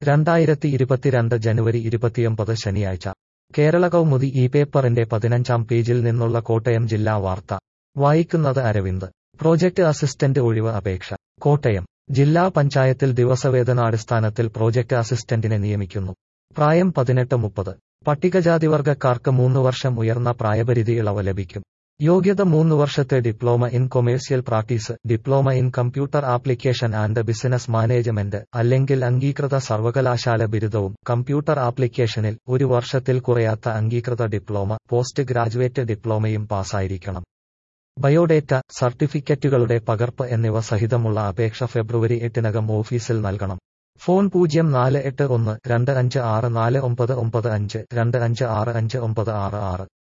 രണ്ടായിരത്തി ഇരുപത്തിരണ്ട് ജനുവരി ഇരുപത്തിയൊമ്പത് ശനിയാഴ്ച കേരള കൗമുദി ഈ പേപ്പറിന്റെ പതിനഞ്ചാം പേജിൽ നിന്നുള്ള കോട്ടയം ജില്ലാ വാർത്ത വായിക്കുന്നത് അരവിന്ദ് പ്രോജക്ട് അസിസ്റ്റന്റ് ഒഴിവ് അപേക്ഷ കോട്ടയം ജില്ലാ പഞ്ചായത്തിൽ ദിവസവേതനാടിസ്ഥാനത്തിൽ പ്രോജക്ട് അസിസ്റ്റന്റിനെ നിയമിക്കുന്നു പ്രായം പതിനെട്ട് മുപ്പത് പട്ടികജാതിവർഗക്കാർക്ക് മൂന്ന് വർഷം ഉയർന്ന പ്രായപരിധി ഇളവ് ലഭിക്കും യോഗ്യത മൂന്ന് വർഷത്തെ diploma in commercial practice diploma in computer application and business management അല്ലെങ്കിൽ അംഗീകൃത സർവകലാശാല ബിരുദവും കമ്പ്യൂട്ടർ ആപ്ലിക്കേഷനിൽ ഒരു വർഷത്തിൽ കുറയാത്ത അംഗീകൃത ഡിപ്ലോമ പോസ്റ്റ് ഗ്രാജുവേറ്റ് ഡിപ്ലോമയും പാസ്സായിരിക്കണം ബയോഡേറ്റ സർട്ടിഫിക്കറ്റുകളുടെ പകർപ്പ് എന്നിവ സഹിതമുള്ള അപേക്ഷ ഫെബ്രുവരി എട്ടിനകം ഓഫീസിൽ നൽകണം ഫോൺ പൂജ്യം നാല് എട്ട് ഒന്ന് രണ്ട് അഞ്ച് ആറ് നാല് ഒമ്പത് ഒമ്പത് അഞ്ച് രണ്ട് അഞ്ച് ആറ് അഞ്ച് ഒമ്പത് ആറ് ആറ്